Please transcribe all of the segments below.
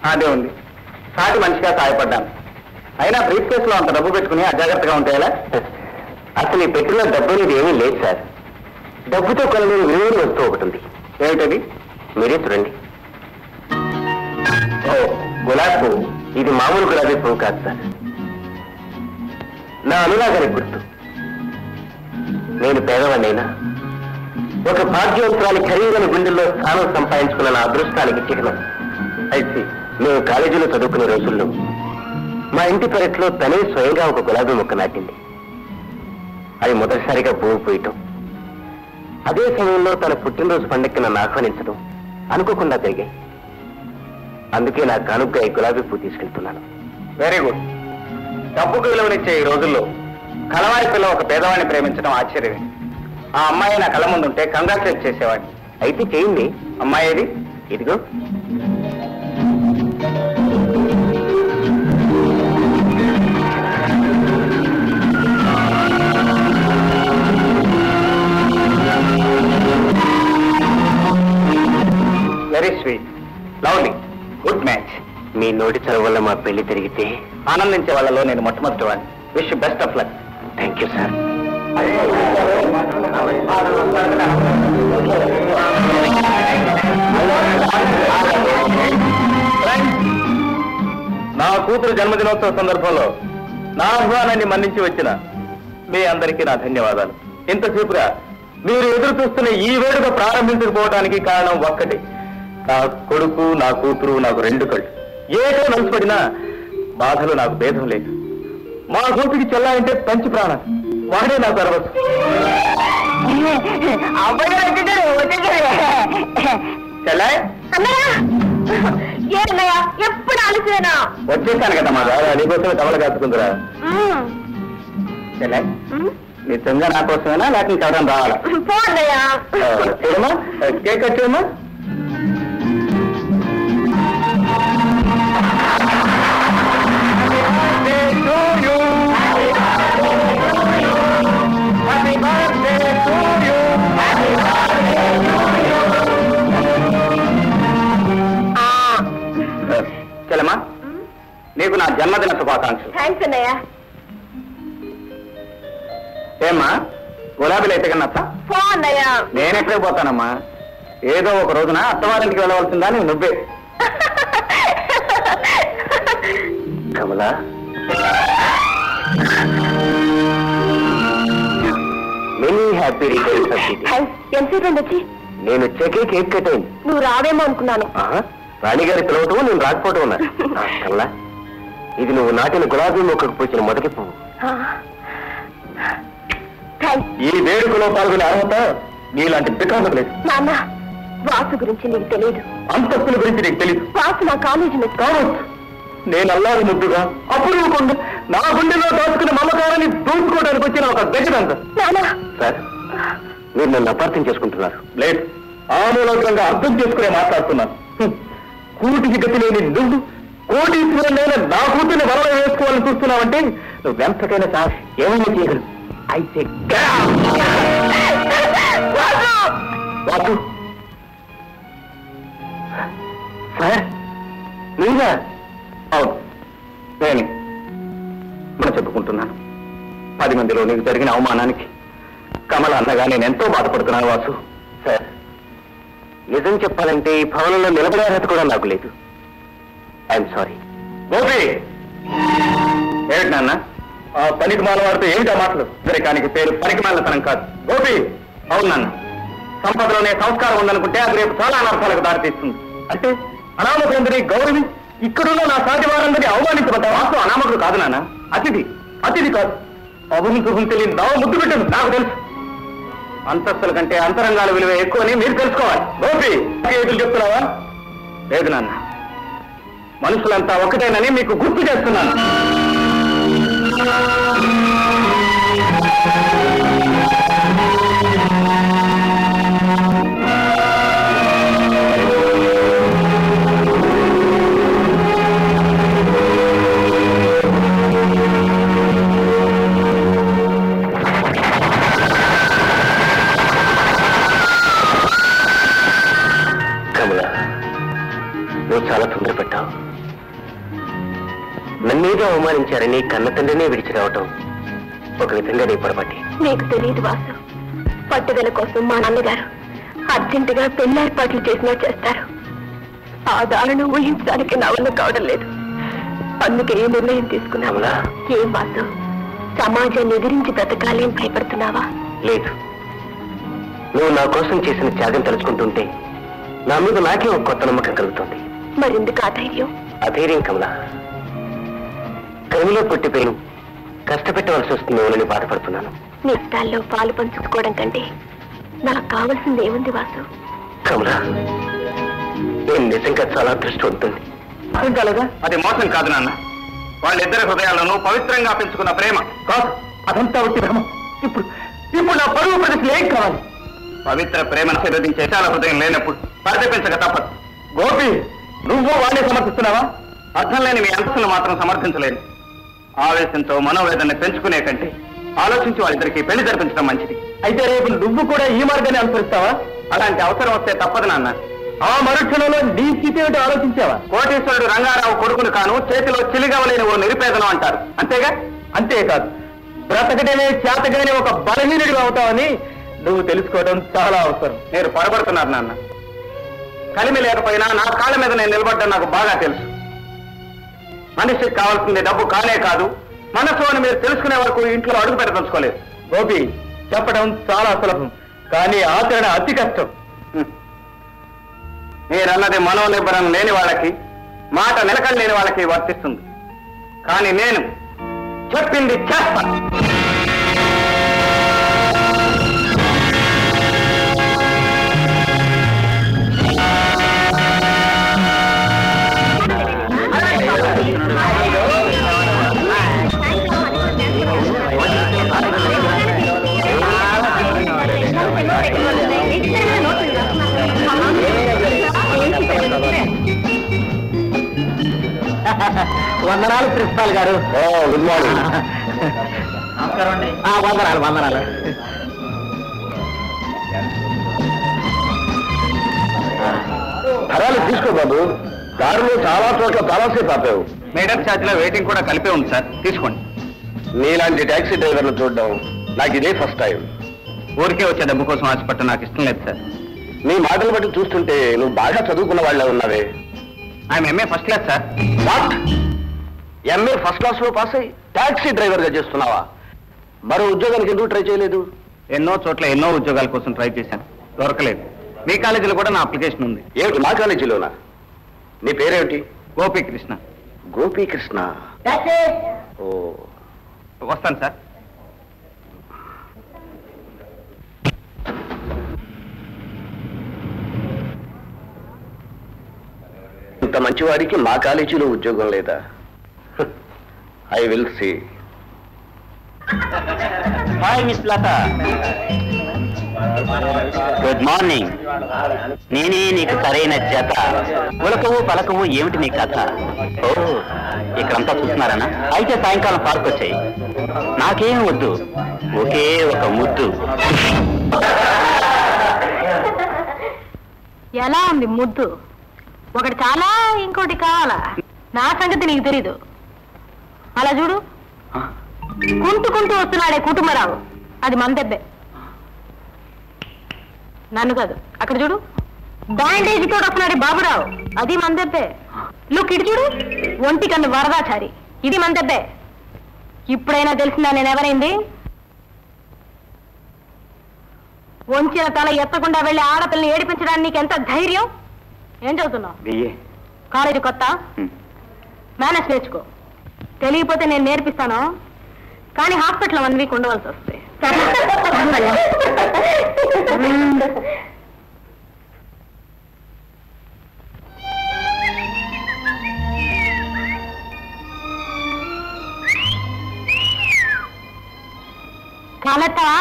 అదే ఉంది సాటి మనిషిగా సాయపడ్డాను అయినా బ్రీఫ్ కేసులో అంత డబ్బు పెట్టుకుని అజాగ్రత్తగా ఉంటాయా అసలు ఈ పెట్టిన డబ్బు అనేది ఏమీ లేదు సార్ డబ్బుతో కొనలేని విలువైన వస్తువు ఒకటి ఉంది ఏమిటది మీరే చూడండి ఓ గులాబీ పువ్వు ఇది మామూలు గులాబీ పువ్వు కాదు సార్ నా అనురాగానికి గుర్తు నేను పేదవాడినైనా ఒక భాగ్యవంతురాలి ఖరీదైన గుండెల్లో స్థానం సంపాదించుకున్న నా అదృష్టానికి చిహ్నం అయితే మేము కాలేజీలో చదువుకునే రోజుల్లో మా ఇంటి పెరట్లో తనే స్వయంగా ఒక గులాబీ మొక్క నాటింది అది మొదటిసారిగా పువ్వు పూయటం అదే సమయంలో తన పుట్టినరోజు పండక్కి నన్ను ఆహ్వానించడం అనుకోకుండా జరిగాయి అందుకే నా కానుక ఈ గులాబీ పువ్వు తీసుకెళ్తున్నాను వెరీ గుడ్ డబ్బుకు విలువనిచ్చే ఈ రోజుల్లో కలవారి పిల్ల ఒక పేదవాడిని ప్రేమించడం ఆశ్చర్యమే ఆ అమ్మాయి నా కళ్ళ ముందుంటే కంగ్రాచులేట్ చేసేవాడిని అయితే చేయండి అమ్మాయి ఏది ఇదిగో very sweet lovely good match మీ నోటి చదువు వల్ల మా పెళ్లి తిరిగితే ఆనందించే వాళ్ళలో నేను మొట్టమొదటి వాడిని wish best of luck thank you sir నా కూతురు జన్మదినోత్సవ సందర్భంలో నా ఆహ్వానాన్ని మన్నించి వచ్చిన మీ అందరికీ నా ధన్యవాదాలు ఇంతసేపుగా మీరు ఎదురు చూస్తున్న ఈ వేడుక ప్రారంభించకపోవడానికి కారణం ఒక్కటి నా కొడుకు నా కూతురు నాకు రెండు కళ్ళు ఏదో నలుసుపడినా బాధలు నాకు భేదం లేదు మా గోపికి చెల్లాలంటే పంచి ప్రాణం వాడే నాకు అరవచ్చు చెల్లాయ్ ఏమయ్యా ఎప్పుడు ఆలోచన వచ్చేసాను కదా మా దాదా నీకోసమే తమలు కాచుకుందిరా చెల్లాయ్ నిజంగా నా కోసమేనా లేకపోతే ఇంకెవరైనా రావాలా పోన్నయ్యా ఆ, చూడమ్మా కేక్ కట్ చేయమ్మా చెల్లమ్మా నీకు నా జన్మదిన శుభాకాంక్షలు థ్యాంక్స్ అన్నయ్య ఏమ్మా గులాబీలు అయితే కన్నా పో అన్నయ్య నేనెక్కడే పోతానమ్మా ఏదో ఒక రోజున అత్తవారింటికి వెళ్ళవలసిందా నువ్వు నువ్వే Kamala many happy returns of the day. Thanks ఎంతసేపు అయింది వచ్చి నేను వచ్చాకే కేక్ కట్ అయింది నువ్వు రావేమో అనుకున్నాను ఆహా, రాణిగారి పిలవటం నేను రాకపోవటం ఉన్నా ఆ, కమలా ఇది నువ్వు నాటిన గులాబీ మొక్కకు పూసిన మొదటి పువ్వు థ్యాంక్స్ ఈ వేడుకలో పాల్గొనే అర్హత నీలాంటి బికాసం లేదు నాన్న వాసు గురించి నీకు తెలియదు అంతస్తుల గురించి నీకు తెలియదు వాసు నా కాలేజీ మెట్ కావచ్చు నేను అల్లారి ముద్దుగా అప్పుడు నా గుండెలో దాచుకున్న మమకారాన్ని దూసుకోవడానికి వచ్చిన ఒక గజదంత నాన్న సార్ మీరు నన్ను అపార్థం చేసుకుంటున్నారు లేదు ఆమూలకంగా అర్థం చేసుకునే మాట్లాడుతున్నాను హ్మ్. కూటికి గతి లేని నువ్వు కోటీశ్వరులైన నా కూతుర్ని వలలో వేసుకోవాలని చూస్తున్నావంటే నువ్వెంతకైనా సార్ ఏమైనా చేయగలరు అయితే వాసు సార్ మీరా అవును నేను మనం చెప్పుకుంటున్నాను పది మందిలో నీకు జరిగిన అవమానానికి కమల అన్నగా నేను ఎంతో బాధపడుతున్నాను వాసు సార్ నిజం చెప్పాలంటే ఈ భవనంలో నిలబడే అర్హత కూడా నాకు లేదు ఐఎమ్ సారీ గోపి ఏమిటి నాన్న ఆ పనికి మాల వాడితే ఏమిటా మాటలు దరికానికి పేరు పనికి మాలతనం కాదు గోపి అవును నాన్న సంపదలోనే సంస్కారం ఉందనుకుంటే అది రేపు చాలా అనర్థాలకు దారితీస్తుంది అంటే అనామకులందరి గౌరవి ఇక్కడున్న నా సాటి వారందరినీ అవమానించబడ్డా వాస్తు అనామకుడు కాదు నాన్న అతిథి అతిథి కాదు అవును సుఖం తెలియని దావ ముద్దు పెట్టను నాకు తెలుసు అంతస్తుల కంటే అంతరంగాల విలువ ఎక్కువని మీరు తెలుసుకోవాలి గోపి ఎదురు చెప్తున్నావా లేదు నాన్న మనుషులంతా ఒకటేనని మీకు గుర్తు చేస్తున్నాను కమల నువ్వు చాలా తొందరపెట్టావు ఇంతగా అవమానించారని కన్న తండ్రినే విడిచి రావటం ఒక విధంగా నీ పొరపాటి నీకు తెలియదు వాసు పట్టుదల కోసం మా నాన్నగారు అర్జెంటుగా పెళ్లి ఏర్పాట్లు చేసినా చేస్తారు ఆ దారుణం ఊహించడానికి నా వల్ల కావడం లేదు అందుకే ఏ నిర్ణయం తీసుకున్నావు కమలా ఏం వాసు సమాజాన్ని ఎదిరించి బ్రతకాలి అని భయపడుతున్నావా లేదు నువ్వు నా కోసం చేసిన త్యాగం తలుచుకుంటుంటే నా మీద నాకే ఒక కొత్త నమ్మకం కలుగుతుంది మరెందుకు ఆ ధైర్యం అధైర్యం కమలా కవిలో పుట్టి పెను కష్టపెట్టవలసి వస్తుందేమోనని బాధపడుతున్నాను నీ ఇష్టాల్లో పాలు పంచుకోవడం కంటే నాకు కావలసింది ఏముంది వాసు కమలా నేను నిజంగా చాలా అదృష్టవంతుంది అర్థం కాలేదా అది మోసం కాదు నాన్న వాళ్ళిద్దరి హృదయాలను పవిత్రంగా పెంచుకున్న ప్రేమ కాదు అదంతా వచ్చి భ్రమ ఇప్పుడు ఇప్పుడు నా పరువు ప్రతిష్టలు ఏం కావాలి పవిత్ర ప్రేమను ఆశీర్వదించే చాలా హృదయం లేనప్పుడు పరితపించక తప్పదు గోపి నువ్వు వాడిని సమర్థిస్తున్నావా అర్థం లేని మీ అంతస్తును మాత్రం సమర్థించలేను ఆవేశంతో మనోవేదన పెంచుకునే కంటే ఆలోచించి వాళ్ళిద్దరికి పెళ్లి జరిపించడం మంచిది అయితే రేపు నువ్వు కూడా ఈ మార్గాన్ని అనుసరిస్తావా అలాంటి అవసరం వస్తే తప్పదు నాన్న ఆ మరుక్షణంలో నీ స్థితి ఏమిటో ఆలోచించావా కోటేశ్వరుడు రంగారావు కొడుకును కాను చేతిలో చిలిగవలేని ఓ నిరుపేదను అంటారు అంతేగా అంతేకాదు బ్రతకటమే చేతగానే ఒక బలహీనుడు అవుతావని నువ్వు తెలుసుకోవడం చాలా అవసరం నేను పొరపడుతున్నారు నాన్న కలిమి లేకపోయినా నా కాళ్ళ మీద నేను నిలబడ్డం నాకు బాగా తెలుసు మనిషికి కావాల్సింది డబ్బు కానే కాదు మనసు అని మీరు తెలుసుకునే వరకు ఇంట్లో అడుగు పెట్టదలుచుకోలేదు గోపి చెప్పడం చాలా సులభం కానీ ఆచరణ అతి కష్టం నేనన్నది మనోనిబ్బరం లేని వాళ్ళకి మాట నిలకడ లేని వాళ్ళకి వర్తిస్తుంది కానీ నేను చెప్పింది చేస్తా వందనాలు ప్రిన్సిపాల్ గారు గుడ్ మార్నింగ్ వందనాలు వందనాలు పర్వాలేదు తీసుకో బాబు దారిలో చాలా చోట్ల చాలాసేపు ఆపావు మేడం ఛార్జీలో వెయిటింగ్ కూడా కలిపే ఉంది సార్ తీసుకోండి నీలాంటి టాక్సీ డ్రైవర్లు చూడడం నాకు ఇదే ఫస్ట్ టైం ఊరికే వచ్చే డబ్బు కోసం ఆశపడటం నాకు ఇష్టం లేదు సార్ నీ మాటలు బట్టి చూస్తుంటే నువ్వు బాగా చదువుకున్న వాళ్ళ ఉన్నావే I'm MA first class sir what MA first class లో పాస్ అయ్యి టాక్సీ డ్రైవర్ గా చేస్తున్నావా మరో ఉద్యోగానికి ఎందుకు ట్రై చేయలేదు ఎన్నో చోట్ల ఎన్నో ఉద్యోగాల కోసం ట్రై చేశాను దొరకలేదు మీ కాలేజీలో కూడా నా అప్లికేషన్ ఉంది ఏమిటి మా కాలేజీలోనా నీ పేరేమిటి గోపీకృష్ణ గోపీకృష్ణ ఓ వస్తాను సార్ ఇంత మంచివాడికి మా కాలేజీలో ఉద్యోగం లేదా I will see hi miss Latha good morning నేనే నీకు సరైన జత ఉలకవు పలకవు ఏమిటి నీ కథ ఓ ఇక్కడంతా చూస్తున్నారనా అయితే సాయంకాలం పార్క్ వచ్చాయి నాకేం వద్దు ఒకే ఒక ముద్దు ఎలా ఉంది ముద్దు ఒకటి చాలా ఇంకోటి కావాలా నా సంగతి నీకు తెలీదు అలా చూడు కుంటుకుంటూ వస్తున్నాడే కుటుంబరావు అది మన దెబ్బే నన్ను కాదు అక్కడ చూడు బ్యాండేజ్ తోటి వస్తున్నాడే బాబురావు అది మన దెబ్బే లుక్ ఇటు చూడు ఒంటి కన్ను వరదాచారి ఇది మన దెబ్బే ఇప్పుడైనా తెలిసిందా నేను ఎవరైంది వంచిన తల ఎత్తకుండా వెళ్ళి ఆడపిల్లని ఏడిపించడానికి నీకు ఎంత ధైర్యం ఏం చదువుతున్నావు బియ్యే కాలేజీ కొత్త మేనేజ్ నేర్చుకో తెలియకపోతే నేను నేర్పిస్తాను కానీ హాస్పిటల్ వన్ వీక్ ఉండవలసి వస్తుంది కాలెత్తావా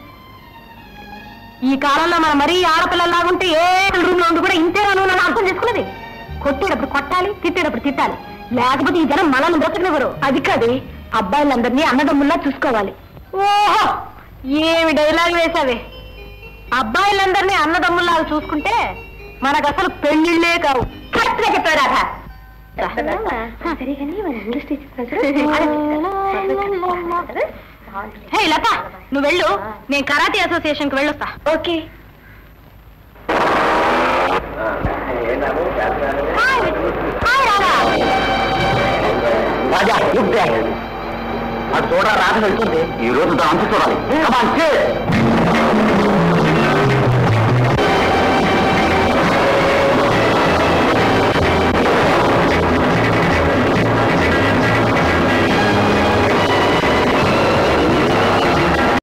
ఈ కాలంలో మనం మరీ ఆడపిల్లలాగుంటే ఏ రూమ్ లో ఉండి కూడా ఇంతేనా నువ్వు నన్ను అర్థం చేసుకున్నది కొట్టేటప్పుడు కొట్టాలి తిట్టేటప్పుడు తిట్టాలి లేకపోతే ఈ జనం మనల్ని బ్రతకనివ్వరు అది కాదు అబ్బాయిలందరినీ అన్నదమ్ముల్లా చూసుకోవాలి ఓహో ఏమి డైలాగ్ వేసావే అబ్బాయిలందరినీ అన్నదమ్ముల్లాగా చూసుకుంటే మనకు అసలు పెళ్లిళ్ళే కావు కరెక్ట్గా చెప్పాడు రాధా హే లత నువ్వు వెళ్ళు నేను కరాటే అసోసియేషన్ కి వెళ్ళొస్తా ఓకే రాజా లుక్ బ్యాక్ అది చూడ రాజు వెళ్తుంది ఈ రోజు దాని అంతు చూడాలి Come on, cheers.